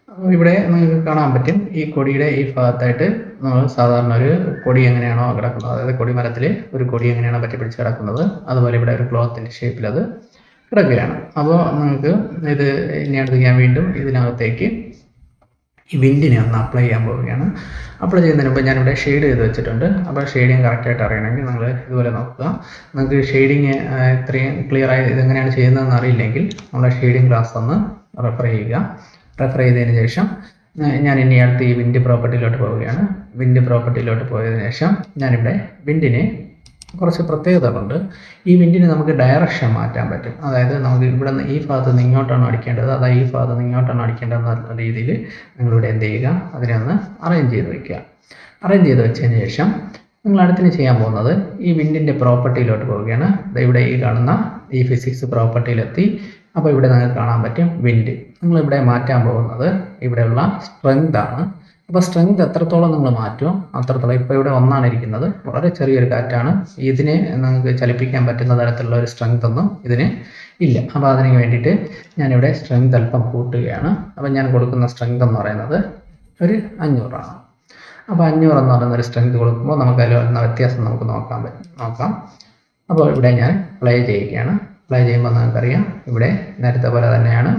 അപ്പോൾ ഇവിടെ നിങ്ങൾക്ക് കാണാൻ പറ്റും ഈ കൊടിയുടെ ഈ ഭാഗത്തായിട്ട് നമ്മൾ സാധാരണ ഒരു കൊടി എങ്ങനെയാണോ കിടക്കുന്നത് അതായത് കൊടിമരത്തിൽ ഒരു കൊടി എങ്ങനെയാണോ പറ്റി പിടിച്ച് കിടക്കുന്നത് അതുപോലെ ഇവിടെ ഒരു ക്ലോത്തിൻ്റെ ഷേപ്പിൽ അത് കിടക്കുകയാണ് അപ്പോൾ നിങ്ങൾക്ക് ഇത് ഇനി അടുത്ത് ഞാൻ വീണ്ടും ഇതിനകത്തേക്ക് ഈ വിൻഡിനെ ഒന്ന് അപ്ലൈ ചെയ്യാൻ പോവുകയാണ് അപ്ലൈ ചെയ്യുന്നതിന് മുമ്പ് ഞാനിവിടെ ഷെയ്ഡ് ചെയ്ത് വെച്ചിട്ടുണ്ട് അപ്പോൾ ഷെയ്ഡിങ് കറക്റ്റായിട്ട് അറിയണമെങ്കിൽ നിങ്ങൾ ഇതുപോലെ നോക്കുക നിങ്ങൾക്ക് ഷെയ്ഡിങ് ഇത്രയും ക്ലിയർ ആയി ഇതെങ്ങനെയാണ് ചെയ്യുന്നതെന്ന് അറിയില്ലെങ്കിൽ നമ്മുടെ ഷെയ്ഡിങ് ക്ലാസ് ഒന്ന് റെഫർ ചെയ്യുക റെഫർ ചെയ്തതിന് ശേഷം ഏർ ഞാൻ ഇനി അടുത്ത് ഈ വിൻഡ് പ്രോപ്പർട്ടിയിലോട്ട് പോവുകയാണ് വിൻഡ് പ്രോപ്പർട്ടിയിലോട്ട് പോയതിനു ശേഷം ഞാനിവിടെ വിൻഡിനെ കുറച്ച് പ്രത്യേകതകളുണ്ട് ഈ വിൻഡിന് നമുക്ക് ഡയറക്ഷൻ മാറ്റാൻ പറ്റും അതായത് നമുക്ക് ഇവിടെ നിന്ന് ഈ ഭാഗത്ത് നിന്ന് ഇങ്ങോട്ടാണ് അടിക്കേണ്ടത് അതായത് ഈ ഭാഗത്ത് നിന്ന് ഇങ്ങോട്ടാണ് അടിക്കേണ്ടത് എന്ന രീതിയിൽ നിങ്ങളിവിടെ എന്ത് ചെയ്യുക അതിനെ ഒന്ന് അറേഞ്ച് ചെയ്ത് വെക്കുക അറേഞ്ച് ചെയ്ത് വെച്ചതിന് ശേഷം നിങ്ങൾ അടുത്തിന് ചെയ്യാൻ പോകുന്നത് ഈ വിൻഡിൻ്റെ പ്രോപ്പർട്ടിയിലോട്ട് പോവുകയാണ് ദേ ഇവിടെ ഈ കാണുന്ന ഈ ഫിസിക്സ് പ്രോപ്പർട്ടിയിലെത്തി അപ്പോൾ ഇവിടെ നിങ്ങൾക്ക് കാണാൻ പറ്റും വിൻഡ് നിങ്ങളിവിടെ മാറ്റാൻ പോകുന്നത് ഇവിടെയുള്ള സ്ട്രെങ്ത് ആണ് അപ്പോൾ സ്ട്രെങ്ത് എത്രത്തോളം നിങ്ങൾ മാറ്റുമോ അത്രത്തോളം ഇപ്പോൾ ഇവിടെ ഒന്നാണ് ഇരിക്കുന്നത് വളരെ ചെറിയൊരു കാറ്റാണ് ഇതിനെ നിങ്ങൾക്ക് ചലിപ്പിക്കാൻ പറ്റുന്ന തരത്തിലുള്ള ഒരു സ്ട്രെങ്ത് ഒന്നും ഇതിന് ഇല്ല അപ്പോൾ അതിന് വേണ്ടിയിട്ട് ഞാനിവിടെ സ്ട്രെങ്ത് അല്പം കൂട്ടുകയാണ് അപ്പോൾ ഞാൻ കൊടുക്കുന്ന സ്ട്രെങ്ത് എന്ന് പറയുന്നത് ഒരു അഞ്ഞൂറാണ് അപ്പോൾ അഞ്ഞൂറ് എന്ന് പറയുന്ന ഒരു സ്ട്രെങ്ത് കൊടുക്കുമ്പോൾ നമുക്ക് അതിൽ വരുന്ന വ്യത്യാസം നമുക്ക് നോക്കാൻ പറ്റും നോക്കാം അപ്പോൾ ഇവിടെ ഞാൻ പ്ലേ ചെയ്യുകയാണ് പ്ലേ ചെയ്യുമ്പോൾ നമുക്കറിയാം ഇവിടെ നേരത്തെ പോലെ തന്നെയാണ്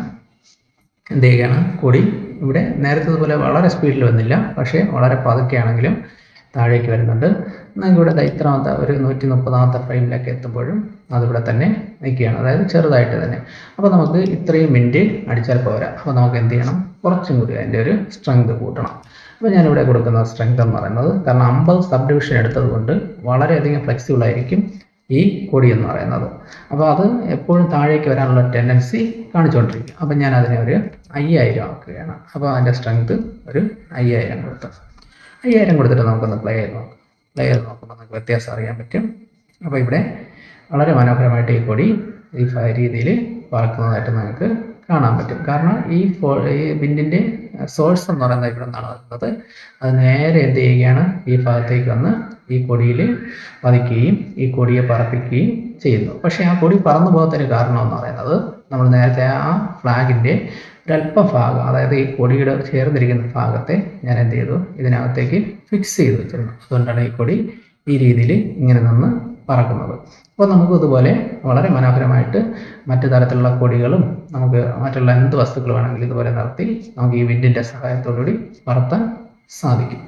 എന്ത് ചെയ്യുകയാണ് കൊടി ഇവിടെ നേരത്തെ പോലെ വളരെ സ്പീഡിൽ വന്നില്ല പക്ഷേ വളരെ പതുക്കെയാണെങ്കിലും താഴേക്ക് വരുന്നുണ്ട് നിങ്ങൾക്ക് ഇവിടെ ദാ ഇത്രാമത്തെ ഒരു നൂറ്റി മുപ്പതാമത്തെ ഫ്രെയിമിലേക്ക് എത്തുമ്പോഴും അതിവിടെ തന്നെ നിൽക്കുകയാണ് അതായത് ചെറുതായിട്ട് തന്നെ അപ്പോൾ നമുക്ക് ഇത്രയും മിനിറ്റ് അടിച്ചാൽ പോരാ അപ്പോൾ നമുക്ക് എന്ത് ചെയ്യണം കുറച്ചും കൂടി അതിൻ്റെ ഒരു സ്ട്രെങ്ത് കൂട്ടണം അപ്പോൾ ഞാനിവിടെ കൊടുക്കുന്ന സ്ട്രെങ്ത് എന്ന് പറയുന്നത് കാരണം അമ്പത് സബ് ഡിവിഷൻ എടുത്തത് കൊണ്ട് വളരെയധികം ഫ്ലെക്സിബിൾ ആയിരിക്കും ഈ കൊടി എന്ന് പറയുന്നത് അപ്പോൾ അത് എപ്പോഴും താഴേക്ക് വരാനുള്ള ടെൻഡൻസി കാണിച്ചുകൊണ്ടിരിക്കും അപ്പം ഞാൻ അതിനെ ഒരു അയ്യായിരം ആക്കുകയാണ് അപ്പോൾ അതിൻ്റെ സ്ട്രെങ്ത് ഒരു അയ്യായിരം കൊടുത്തു അയ്യായിരം കൊടുത്തിട്ട് നമുക്കൊന്ന് പ്ലേ ചെയ്ത് നോക്കാം പ്ലേ ചെയ്ത് നോക്കുമ്പോൾ നമുക്ക് വ്യത്യാസം അറിയാൻ പറ്റും അപ്പോൾ ഇവിടെ വളരെ മനോഹരമായിട്ട് ഈ കൊടി ഈ ഫ- രീതിയിൽ പറക്കുന്നതായിട്ട് നിങ്ങൾക്ക് കാണാൻ പറ്റും കാരണം ഈ ഫോ ഈ ബിൻഡിൻ്റെ സോഴ്സ് എന്ന് പറയുന്നത് ഇവിടെ നിന്നാണ് വരുന്നത് അത് നേരെ എന്ത് ചെയ്യുകയാണ് ഈ ഭാഗത്തേക്ക് വന്ന് ഈ കൊടിയിൽ പതിക്കുകയും ഈ കൊടിയെ പറപ്പിക്കുകയും ചെയ്യുന്നു പക്ഷേ ആ കൊടി പറന്നു പോകത്തിന് കാരണം എന്ന് പറയുന്നത് നമ്മൾ നേരത്തെ ആ ഫ്ലാഗിൻ്റെ ഒരല്പം ഭാഗം അതായത് ഈ കൊടിയുടെ ചേർന്നിരിക്കുന്ന ഭാഗത്തെ ഞാൻ എന്ത് ചെയ്തു ഇതിനകത്തേക്ക് ഫിക്സ് ചെയ്ത് വെച്ചിരുന്നു അതുകൊണ്ടാണ് ഈ കൊടി ഈ രീതിയിൽ ഇങ്ങനെ നിന്ന് പറക്കുന്നത് അപ്പോൾ നമുക്ക് ഇതുപോലെ വളരെ മനോഹരമായിട്ട് മറ്റു തരത്തിലുള്ള കൊടികളും നമുക്ക് മറ്റുള്ള എന്ത് വസ്തുക്കൾ വേണമെങ്കിലും ഇതുപോലെ നിർത്തി നമുക്ക് ഈ വിൻഡിൻ്റെ സഹായത്തോടുകൂടി പറത്താൻ സാധിക്കും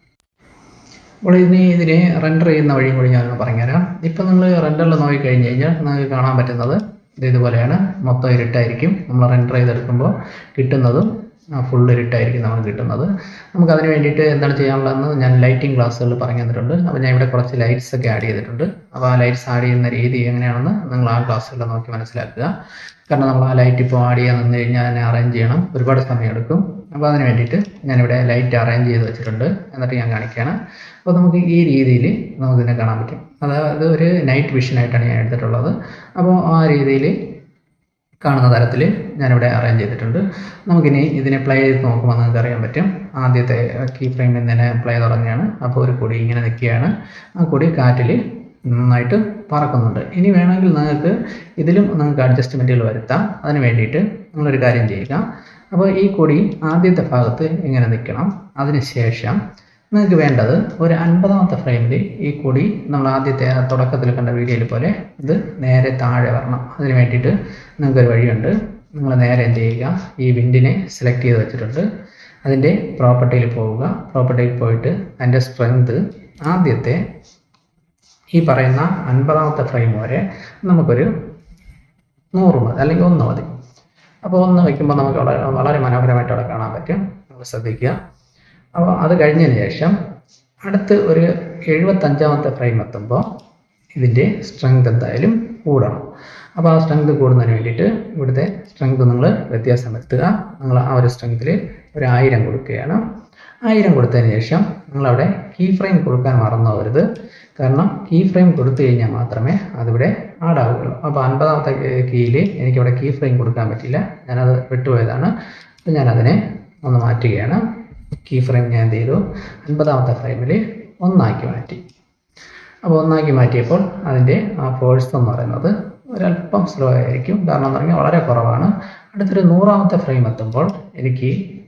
അപ്പോൾ ഇനി ഇതിനെ റെൻഡർ ചെയ്യുന്ന വഴിയും കൂടി ഞാൻ പറഞ്ഞുതരാം ഇപ്പം നിങ്ങൾ റെൻഡറിൽ നോക്കിക്കഴിഞ്ഞ് കഴിഞ്ഞാൽ നിങ്ങൾക്ക് കാണാൻ പറ്റുന്നത് ഇത് ഇതുപോലെയാണ് മൊത്തം ഇരുട്ടായിരിക്കും നമ്മൾ റെൻഡർ ചെയ്തെടുക്കുമ്പോൾ കിട്ടുന്നതും ഫുൾ ഇരുട്ടായിരിക്കും നമുക്ക് കിട്ടുന്നത് നമുക്ക് അതിന് വേണ്ടിയിട്ട് എന്താണ് ചെയ്യാനുള്ളതെന്ന് ഞാൻ ലൈറ്റിംഗ് ക്ലാസ്സുകളിൽ പറഞ്ഞു തന്നിട്ടുണ്ട് അപ്പോൾ ഞാൻ ഇവിടെ കുറച്ച് ലൈറ്റ്സ് ഒക്കെ ആഡ് ചെയ്തിട്ടുണ്ട് അപ്പോൾ ആ ലൈറ്റ്സ് ആഡ് ചെയ്യുന്ന രീതി എങ്ങനെയാണെന്ന് നിങ്ങൾ ആ ക്ലാസ്സുകളിൽ നോക്കി മനസ്സിലാക്കുക കാരണം നമ്മൾ ആ ലൈറ്റ് ഇപ്പോൾ ആഡ് ചെയ്യാൻ നിന്ന് കഴിഞ്ഞാൽ അതിനെ അറേഞ്ച് ചെയ്യണം ഒരുപാട് സമയം എടുക്കും അപ്പോൾ അതിന് വേണ്ടിയിട്ട് ഞാനിവിടെ ലൈറ്റ് അറേഞ്ച് ചെയ്ത് വെച്ചിട്ടുണ്ട് എന്നിട്ട് ഞാൻ കാണിക്കുകയാണ് അപ്പോൾ നമുക്ക് ഈ രീതിയിൽ നമുക്കിതിനെ കാണാൻ പറ്റും അതായത് ഒരു നൈറ്റ് വിഷനായിട്ടാണ് ഞാൻ എടുത്തിട്ടുള്ളത് അപ്പോൾ ആ രീതിയിൽ കാണുന്ന തരത്തിൽ ഞാനിവിടെ അറേഞ്ച് ചെയ്തിട്ടുണ്ട് നമുക്കിനി ഇതിനെ പ്ലേ ചെയ്ത് നോക്കുമ്പോൾ നിങ്ങൾക്ക് അറിയാൻ പറ്റും ആദ്യത്തെ കീ ഫ്രെയിമിൽ നിന്ന് തന്നെ പ്ലേ തുടങ്ങുകയാണ് അപ്പോൾ ഒരു കൊടി ഇങ്ങനെ നിൽക്കുകയാണ് ആ കൊടി കാറ്റിൽ നന്നായിട്ട് പറക്കുന്നുണ്ട് ഇനി വേണമെങ്കിൽ നിങ്ങൾക്ക് ഇതിലും നിങ്ങൾക്ക് അഡ്ജസ്റ്റ്മെൻറ്റുകൾ വരുത്താം അതിന് വേണ്ടിയിട്ട് നിങ്ങളൊരു കാര്യം ചെയ്യുക അപ്പോൾ ഈ കൊടി ആദ്യത്തെ ഭാഗത്ത് ഇങ്ങനെ നിൽക്കണം അതിന് ശേഷം നിങ്ങൾക്ക് വേണ്ടത് ഒരു അൻപതാമത്തെ ഫ്രെയിമിൽ ഈ കൊടി നമ്മൾ ആദ്യത്തെ ആ തുടക്കത്തിൽ കണ്ട വീഡിയോയിൽ പോലെ ഇത് നേരെ താഴെ വരണം അതിന് വേണ്ടിയിട്ട് നിങ്ങൾക്കൊരു വഴിയുണ്ട് നിങ്ങൾ നേരെ എന്ത് ചെയ്യുക ഈ വിൻഡിനെ സെലക്ട് ചെയ്ത് വെച്ചിട്ടുണ്ട് അതിൻ്റെ പ്രോപ്പർട്ടിയിൽ പോവുക പ്രോപ്പർട്ടിയിൽ പോയിട്ട് അതിൻ്റെ സ്ട്രെങ്ത് ആദ്യത്തെ ഈ പറയുന്ന അൻപതാമത്തെ ഫ്രെയിം വരെ നമുക്കൊരു നൂറ് മതി അല്ലെങ്കിൽ ഒന്ന് മതി അപ്പോൾ ഒന്ന് വയ്ക്കുമ്പോൾ നമുക്ക് വളരെ വളരെ മനോഹരമായിട്ട് അവിടെ കാണാൻ പറ്റും നിങ്ങൾ ശ്രദ്ധിക്കുക അപ്പോൾ അത് കഴിഞ്ഞതിന് ശേഷം അടുത്ത് ഒരു എഴുപത്തഞ്ചാമത്തെ ഫ്രെയിം എത്തുമ്പോൾ ഇതിൻ്റെ സ്ട്രെങ്ത് എന്തായാലും കൂടണം അപ്പോൾ ആ സ്ട്രെങ്ത് കൂടുന്നതിന് വേണ്ടിയിട്ട് ഇവിടുത്തെ സ്ട്രെങ്ത് നിങ്ങൾ വ്യത്യാസം വരുത്തുക നിങ്ങൾ ആ ഒരു സ്ട്രെങ്ത്തിൽ ഒരു ആയിരം കൊടുക്കുകയാണ് ആയിരം കൊടുത്തതിന് ശേഷം നിങ്ങളവിടെ കീ ഫ്രെയിം കൊടുക്കാൻ മറന്നു പോകരുത് കാരണം കീ ഫ്രെയിം കൊടുത്തു കഴിഞ്ഞാൽ മാത്രമേ അതിവിടെ ആഡാവുകയുള്ളൂ അപ്പോൾ അൻപതാമത്തെ കീയിൽ എനിക്കിവിടെ കീ ഫ്രെയിം കൊടുക്കാൻ പറ്റില്ല ഞാനത് വിട്ടുപോയതാണ് അപ്പോൾ ഞാനതിനെ ഒന്ന് മാറ്റുകയാണ് കീ ഫ്രെയിം ഞാൻ എന്ത് ചെയ്തു അൻപതാമത്തെ ഫ്രെയിമിൽ ഒന്നാക്കി മാറ്റി അപ്പോൾ ഒന്നാക്കി മാറ്റിയപ്പോൾ അതിൻ്റെ ആ ഫോഴ്സ് എന്ന് പറയുന്നത് ഒരല്പം സ്ലോ ആയിരിക്കും കാരണം എന്ന് പറഞ്ഞാൽ വളരെ കുറവാണ് അടുത്തൊരു നൂറാമത്തെ ഫ്രെയിം എത്തുമ്പോൾ എനിക്ക്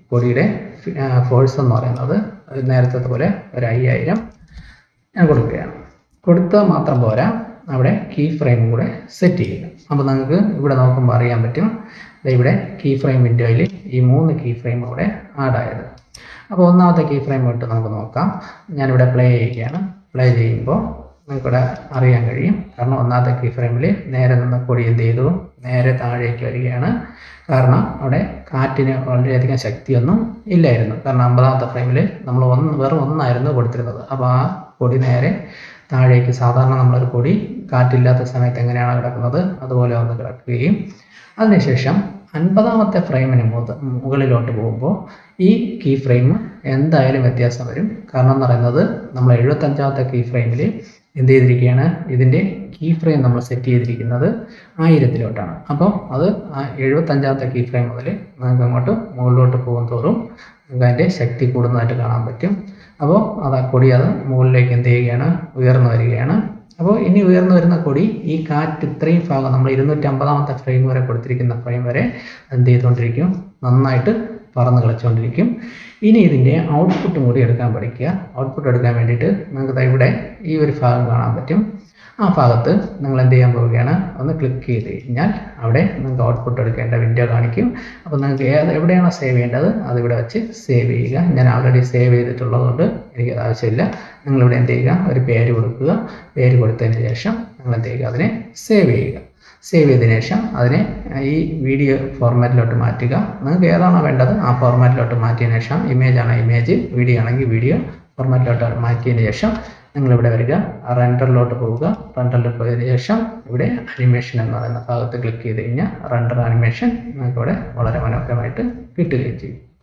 കൊടിയുടെ ഫോഴ്സ് എന്ന് പറയുന്നത് ഒരു നേരത്തെ പോലെ ഒരു അയ്യായിരം ഞാൻ കൊടുക്കുകയാണ് കൊടുത്താൽ മാത്രം പോരാ അവിടെ കീ ഫ്രെയിമും കൂടെ സെറ്റ് ചെയ്യുക അപ്പോൾ നിങ്ങൾക്ക് ഇവിടെ നോക്കുമ്പോൾ അറിയാൻ പറ്റും ദേ ഇവിടെ കീ ഫ്രെയിം വിൻഡോയിൽ ഈ മൂന്ന് കീ ഫ്രെയിം ഇവിടെ ആഡ് ആയത് അപ്പോൾ ഒന്നാമത്തെ കീ ഫ്രെയിം ഇട്ട് നമുക്ക് നോക്കാം ഞാനിവിടെ പ്ലേ ചെയ്യുകയാണ് പ്ലേ ചെയ്യുമ്പോൾ നിങ്ങൾക്കിവിടെ അറിയാൻ കഴിയും കാരണം ഒന്നാമത്തെ കീ ഫ്രെയിമിൽ നേരെ നിന്ന് കൊടി എന്ത് ചെയ്തു നേരെ താഴേക്ക് വരികയാണ് കാരണം അവിടെ കാറ്റിന് വളരെയധികം ശക്തിയൊന്നും ഇല്ലായിരുന്നു കാരണം അമ്പതാമത്തെ ഫ്രെയിമിൽ നമ്മൾ ഒന്ന് വെറും ഒന്നായിരുന്നു കൊടുത്തിരുന്നത് അപ്പോൾ ആ കൊടി നേരെ താഴേക്ക് സാധാരണ നമ്മളൊരു കൊടി കാറ്റില്ലാത്ത സമയത്ത് എങ്ങനെയാണ് കിടക്കുന്നത് അതുപോലെ ഒന്ന് കിടക്കുകയും അതിനുശേഷം അൻപതാമത്തെ ഫ്രെയിമിന് മുത- മുകളിലോട്ട് പോകുമ്പോൾ ഈ കീ ഫ്രെയിം എന്തായാലും വ്യത്യാസം വരും കാരണം എന്ന് പറയുന്നത് നമ്മൾ എഴുപത്തഞ്ചാമത്തെ കീ ഫ്രെയിമിൽ എന്ത് ചെയ്തിരിക്കുകയാണ് ഇതിൻ്റെ കീ ഫ്രെയിം നമ്മൾ സെറ്റ് ചെയ്തിരിക്കുന്നത് ആയിരത്തിലോട്ടാണ് അപ്പോൾ അത് ആ എഴുപത്തഞ്ചാമത്തെ കീ ഫ്രെയിം മുതൽ നമുക്ക് അങ്ങോട്ട് മുകളിലോട്ട് പോകും തോറും നമുക്ക് അതിൻ്റെ ശക്തി കൂടുന്നതായിട്ട് കാണാൻ പറ്റും അപ്പോൾ അത് ആ കൊടി അത് മുകളിലേക്ക് എന്ത് ചെയ്യുകയാണ് ഉയർന്നു വരികയാണ് അപ്പോൾ ഇനി ഉയർന്നു വരുന്ന കൊടി ഈ കാറ്റ് ഇത്രയും ഭാഗം നമ്മൾ ഇരുന്നൂറ്റി അമ്പതാമത്തെ ഫ്രെയിം വരെ കൊടുത്തിരിക്കുന്ന ഫ്രെയിം വരെ എന്ത് ചെയ്തുകൊണ്ടിരിക്കും നന്നായിട്ട് പറന്ന് കളിച്ചുകൊണ്ടിരിക്കും ഇനി ഇതിൻ്റെ ഔട്ട്പുട്ടും കൂടി എടുക്കാൻ പഠിക്കുക ഔട്ട്പുട്ട് എടുക്കാൻ വേണ്ടിയിട്ട് നിങ്ങൾക്ക് ദാ ഇവിടെ ഈ ഒരു ഭാഗം കാണാൻ പറ്റും ആ ഭാഗത്ത് നിങ്ങൾ എന്ത് ചെയ്യാൻ പോവുകയാണ് ഒന്ന് ക്ലിക്ക് ചെയ്ത് കഴിഞ്ഞാൽ അവിടെ നിങ്ങൾക്ക് ഔട്ട്പുട്ട് എടുക്കേണ്ട വിൻഡോ കാണിക്കും അപ്പോൾ നിങ്ങൾക്ക് ഏത് എവിടെയാണോ സേവ് ചെയ്യേണ്ടത് അത് ഇവിടെ വെച്ച് സേവ് ചെയ്യുക ഞാൻ ആൾറെഡി സേവ് ചെയ്തിട്ടുള്ളതുകൊണ്ട് എനിക്കത് ആവശ്യമില്ല നിങ്ങളിവിടെ എന്ത് ചെയ്യുക ഒരു പേര് കൊടുക്കുക പേര് കൊടുത്തതിന് ശേഷം നിങ്ങൾ എന്ത് ചെയ്യുക അതിനെ സേവ് ചെയ്യുക സേവ് ചെയ്തതിന് ശേഷം അതിനെ ഈ വീഡിയോ ഫോർമാറ്റിലോട്ട് മാറ്റുക നിങ്ങൾക്ക് ഏതാണോ വേണ്ടത് ആ ഫോർമാറ്റിലോട്ട് മാറ്റിയതിന് ശേഷം ഇമേജ് ആണ് ഇമേജ് വീഡിയോ ആണെങ്കിൽ വീഡിയോ ഫോർമാറ്റിലോട്ട് മാറ്റിയതിന് ശേഷം നിങ്ങൾ ഇവിടെ വരിക റെൻഡറിലോട്ട് പോവുക റെൻഡറിൽ പോയതിന് ശേഷം ഇവിടെ അനിമേഷൻ എന്ന് പറയുന്ന ഭാഗത്ത് ക്ലിക്ക് ചെയ്ത് കഴിഞ്ഞാൽ റെൻഡർ അനിമേഷൻ നിങ്ങൾക്ക് ഇവിടെ വളരെ മനോഹരമായിട്ട് കിട്ടുകയും ചെയ്യും